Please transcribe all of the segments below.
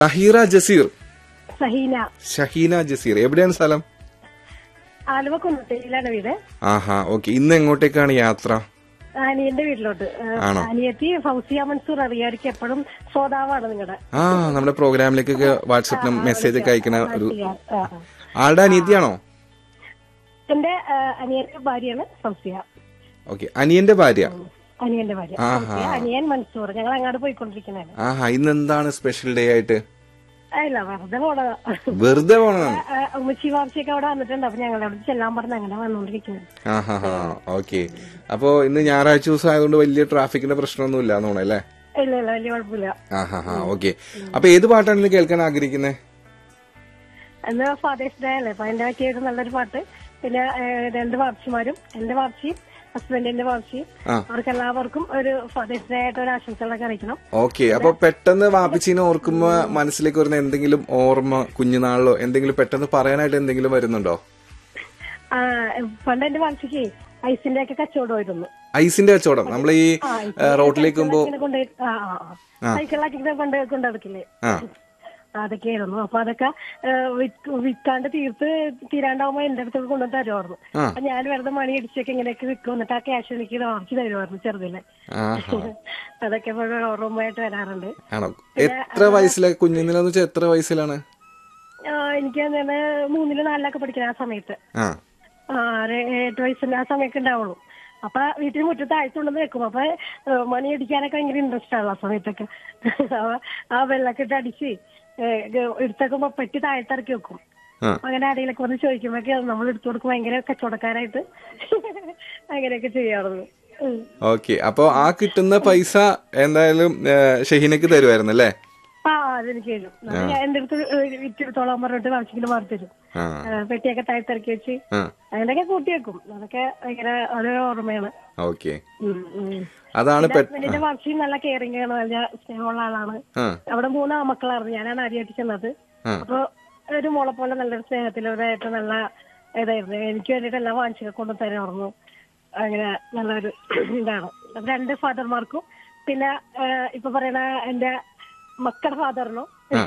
ഷഹീറ ജസീർ സഹീന ഷഹീന ജസീർ എവിടെയാണ് സ്ഥലം ആലുവ കുന്നത്തേരിയിലാണ് വീട് ആഹാ ഓക്കെ ഇന്ന് എങ്ങോട്ടേക്കാണ് യാത്ര അനിയന്റെ വീട്ടിലോട്ട് ഏഹ്, ആണോ? അനിയത്തി ഫൗസിയ മൻസൂർ അറിയാർക്ക് എപ്പോഴും ശ്രോതാവാണ് നിങ്ങളുടെ ആ നമ്മുടെ പ്രോഗ്രാമിലേക്കൊക്കെ വാട്സപ്പിലും മെസ്സേജ് ഒക്കെ അയക്കുന്ന ഒരു ആളുടെ അനിയത്തിയാണോ എന്റെ ഏഹ്, അനിയന്റെ ഭാര്യയാണ് ഫൗസിയ ഓക്കെ അനിയന്റെ ഭാര്യ അനിയന്റെ ഭാര്യ ആഹാ. ഫൗസിയ, അനിയൻ മൻസൂർ ഞങ്ങൾ അങ്ങോട്ട് പോയിക്കൊണ്ടിരിക്കുന്നതാണ് ആഹാ ഇന്ന് എന്താണ് സ്പെഷ്യൽ ഡേ ആയിട്ട് അല്ല വെറുതെ പോണതാ വെറുതെ പോണതാണ് ഏഹ്, ഉമ്മച്ചി വാർച്ചയൊക്കെ അവിടെ വന്നിട്ടുണ്ട് അപ്പൊ ഞങ്ങൾ അവിടെ ചെല്ലാൻ പറഞ്ഞ് അങ്ങനെ വന്നുകൊണ്ടിരിക്കുന്നത് ആഹാ ഹാ ഓക്കെ അപ്പോ ഇന്ന് ഞായറാഴ്ച ദിവസം ആയതുകൊണ്ട് വലിയ ട്രാഫിക്കിന്റെ പ്രശ്നമൊന്നും ഇല്ല തോന്നുന്നു അല്ലേ ഇല്ല ഇല്ല വലിയ കുഴപ്പമില്ല ആഹാ ഹാ ഓക്കെ അപ്പൊ ഏത് പാട്ടാണ് ഇന്ന് കേൾക്കാൻ ആഗ്രഹിക്കുന്നത് അന്ന് ഫാദേഴ്സ് ഡേ അല്ലേ അപ്പൊ അതിന്റെ പറ്റിയിട്ട് നല്ലൊരു പാട്ട് പിന്നെ ഏഹ്, രണ്ട് വാർച്ചിമാരും എന്റെ വാർച്ചയും ഹസ്ബൻഡിന്റെ വാർച്ചയും ആ. അവർക്ക് എല്ലാവർക്കും ഒരു ഫാദേഴ്സ് ഡേ ആയിട്ട് ഒരു ആശംസകളൊക്കെ അറിയിക്കണം ഓക്കെ അപ്പൊ പെട്ടെന്ന് വാപ്പിച്ചീനെ ഓർക്കുമ്പോ മനസ്സിലേക്ക് വരുന്ന എന്തെങ്കിലും ഓർമ്മ കുഞ്ഞുനാളിലോ എന്തെങ്കിലും പെട്ടെന്ന് പറയാനായിട്ട് എന്തെങ്കിലും വരുന്നുണ്ടോ ആ, പണ്ട് എന്റെ വാർച്ചയ്ക്ക് ഐസിന്റെ ഒക്കെ കച്ചവടമായിരുന്നു ഐസിന്റെ കച്ചവടം നമ്മൾ ഈ ആ, ഏ, റോട്ടിലേക്ക് പോകുമ്പോ ഇങ്ങനെ കൊണ്ടുപോയി ആ ആ ആ സൈക്കിളാക്കി കൊണ്ട് കൊണ്ടുനടക്കില്ലേ ആ അതൊക്കെയായിരുന്നു അപ്പൊ അതൊക്കെ ഏഹ്, വിറ്റ് വിൽക്കാണ്ട് തീർത്ത് തീരാണ്ടാവുമ്പോ എന്റെ അടുത്ത് കൊണ്ടുവന്ന് തരുമായിരുന്നു ആ. അപ്പൊ ഞാൻ വെറുതെ മണി അടിച്ചൊക്കെ ഇങ്ങനെയൊക്കെ വിൽക്കും എന്നിട്ട് ആ ക്യാഷ് എനിക്ക് വാങ്ങിച്ചു തരുമായിരുന്നു ചെറുതിലെ ആഹാ അതൊക്കെ ഇപ്പോഴും ഓർമ്മയായിട്ട് വരാറുണ്ട് ആണോ എത്ര വയസ്സിലെ കുഞ്ഞിനെന്ന് വെച്ചാൽ എത്ര വയസ്സിലാണ് ആ, എനിക്ക് അങ്ങനെ മൂന്നില് നാലിലൊക്കെ പഠിക്കുന്ന ആ സമയത്ത് ആ ആ ഒരു എട്ട് വയസ്സിന്റെ ആ സമയമൊക്കെ ഉണ്ടാവുള്ളൂ അപ്പൊ വീട്ടിൽ മുറ്റത്ത് ആഴ്ചകൊണ്ടെന്ന് വെക്കും അപ്പൊ ഏ, മണി അടിക്കാനൊക്കെ ഭയങ്കര ഇൻട്രസ്റ്റ് ആണ് ആ സമയത്തൊക്കെ അപ്പൊ ആ വെള്ളമൊക്കെ ഇട്ട് അടിച്ച് ഏ, ഗ- എടുത്തേക്കുമ്പോ പെട്ടി താഴത്തിറക്കി വെക്കും ആ അങ്ങനെ ആരെങ്കിലൊക്കെ വന്ന് ചോദിക്കുമ്പോഴൊക്കെ നമ്മൾ എടുത്തു കൊടുക്കും ഭയങ്കര കച്ചവടക്കാരായിട്ട് അങ്ങനെയൊക്കെ ചെയ്യാറുള്ളൂ ഉം. ഓക്കെ അപ്പൊ ആ കിട്ടുന്ന പൈസ എന്തായാലും ഏ, ഷഹീനക്ക് തരുമായിരുന്നു അല്ലേ ആ അതെനിക്ക് തരും അത് ഞാൻ എന്റെ അടുത്ത് വിറ്റെടുത്തോളാൻ പറഞ്ഞിട്ട് ആവശ്യത്തിന് മാറി തരും ആ ഏ, പെട്ടിയൊക്കെ താഴത്തിറക്കി വെച്ച് ആ അങ്ങനെയൊക്കെ കൂട്ടി വെക്കും അതൊക്കെ ഭയങ്കര അതൊരു ഓർമ്മയാണ് ഓക്കെ ഉം, ഉം. അതാണ് പെ ഹസ്ബൻഡിന്റെ വാർച്ചയും നല്ല കെയറിംഗ് ആണ് നല്ല സ്നേഹമുള്ള ആളാണ് ആ അവിടെ മൂന്ന് ആമക്കളായിരുന്നു ഞാനാണ് ആദ്യമായിട്ട് ചെന്നത് ആ. അപ്പൊ ഒരു മോളെ പോലെ നല്ലൊരു സ്നേഹത്തിലൊരായിട്ട് നല്ല ഇതായിരുന്നു എനിക്ക് വേണ്ടിയിട്ട് എല്ലാം വാങ്ങിച്ചൊക്കെ കൊണ്ടു തരായിരുന്നു അങ്ങനെ നല്ലൊരു ഇതാണ് അപ്പൊ രണ്ട് ഫാദർമാർക്കും പിന്നെ ആ, ഇപ്പൊ പറയണ എന്റെ മക്കളുടെ ഫാദറിനും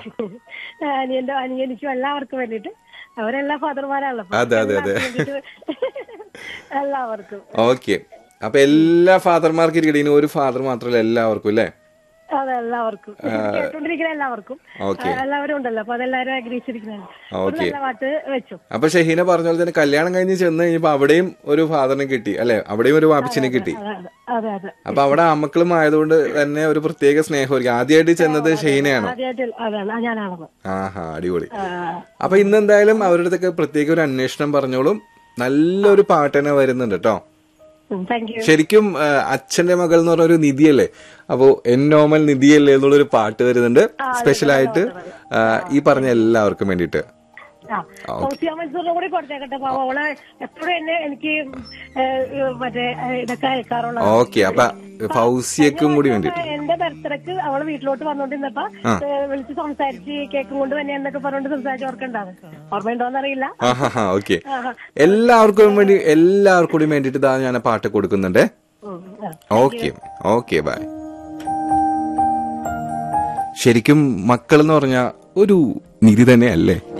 അനിയന്റെ അനിയനിക്കും എല്ലാവർക്കും വേണ്ടിയിട്ട് അവരെല്ലാ ഫാദർമാരാണല്ലോ അപ്പൊ അതെ, അതെ, അതെ. എല്ലാവർക്കും വേണ്ടിയിട്ട് എല്ലാവർക്കും ഓക്കെ അപ്പൊ എല്ലാ ഫാദർമാർക്കും ഇരിക്കട്ടെ ഇനി ഒരു ഫാദർ മാത്രമല്ല എല്ലാവർക്കും അല്ലേ അതെ എല്ലാവർക്കും കേട്ടോണ്ടിരിക്കുന്ന എല്ലാവർക്കും ഓക്കെ ആ, എല്ലാവരും ഉണ്ടല്ലോ അപ്പൊ അതെല്ലാവരും ആഗ്രഹിച്ചിരിക്കുന്നതാണ് ഒരു ഓക്കെ നല്ല പാട്ട് വെച്ചു അപ്പൊ ഷഹീന പറഞ്ഞ പോലെ തന്നെ കല്യാണം കഴിഞ്ഞ് ചെന്ന് കഴിഞ്ഞപ്പോ അവിടെയും ഒരു ഫാദറിനെ കിട്ടി അല്ലെ അവിടെയും ഒരു വാപ്പിച്ചിനെ കിട്ടി അതെ അതെ അതെ അതെ അപ്പൊ അവിടെ അമ്മക്കളും ആയതുകൊണ്ട് തന്നെ ഒരു പ്രത്യേക സ്നേഹമായിരിക്കും ആദ്യമായിട്ട് ചെന്നത് ഷഹീനയാണോ ആദ്യമായിട്ട് അതാണ് ആ, ഞാനാണത് ആഹാ അടിപൊളി ആ, അപ്പൊ ഇന്ന് എന്തായാലും അവരുടെ അടുത്തൊക്കെ പ്രത്യേക ഒരു അന്വേഷണം പറഞ്ഞോളും നല്ലൊരു പാട്ട് തന്നെ വരുന്നുണ്ട് കേട്ടോ ഉം, താങ്ക് യു ശരിക്കും ആ, അച്ഛന്റെ മകൾ എന്ന് പറഞ്ഞ ഒരു നിധിയല്ലേ അപ്പോ എന്നോമൽ നിധിയല്ലേ എന്നുള്ളൊരു പാട്ട് വരുന്നുണ്ട് സ്പെഷ്യൽ ആയിട്ട് ആ, ഈ പറഞ്ഞ എല്ലാവർക്കും വേണ്ടിയിട്ട് ആ ഫൗസിയ മൻസൂറിനെ കൂടി കൊടുത്തേക്കട്ടെ പാവം അവള് എപ്പോഴും എന്നെ എനിക്ക് ഏ, ഏ, മറ്റേ ഏ, ഇതൊക്കെ അയക്കാറുള്ള ഓക്കെ അപ്പൊ ഫൗസിയക്കും കൂടി വേണ്ടിയിട്ട് എന്റെ ബർത്ത്ഡേക്ക് അവള് വീട്ടിലോട്ട് വന്നോണ്ടിരുന്നപ്പോ ഏ, വിളിച്ച് സംസാരിച്ച് കേക്കും കൊണ്ട് തന്നെ എന്നൊക്കെ പറഞ്ഞോണ്ട് സംസാരിച്ച് ഓർക്കണ്ടാവും ഓർമ്മയുണ്ടോന്നറിയില്ല ആഹാ ഓക്കെ എല്ലാവർക്കും വേണ്ടി എല്ലാവർക്കും കൂടി വേണ്ടിയിട്ട് ഇതാ ഞാൻ ആ പാട്ട് കൊടുക്കുന്നുണ്ട് ഉം, ആ. ഓക്കെ ഓക്കെ ബൈ ശരിക്കും മക്കൾ എന്ന് പറഞ്ഞ ഒരു നിധി തന്നെയല്ലേ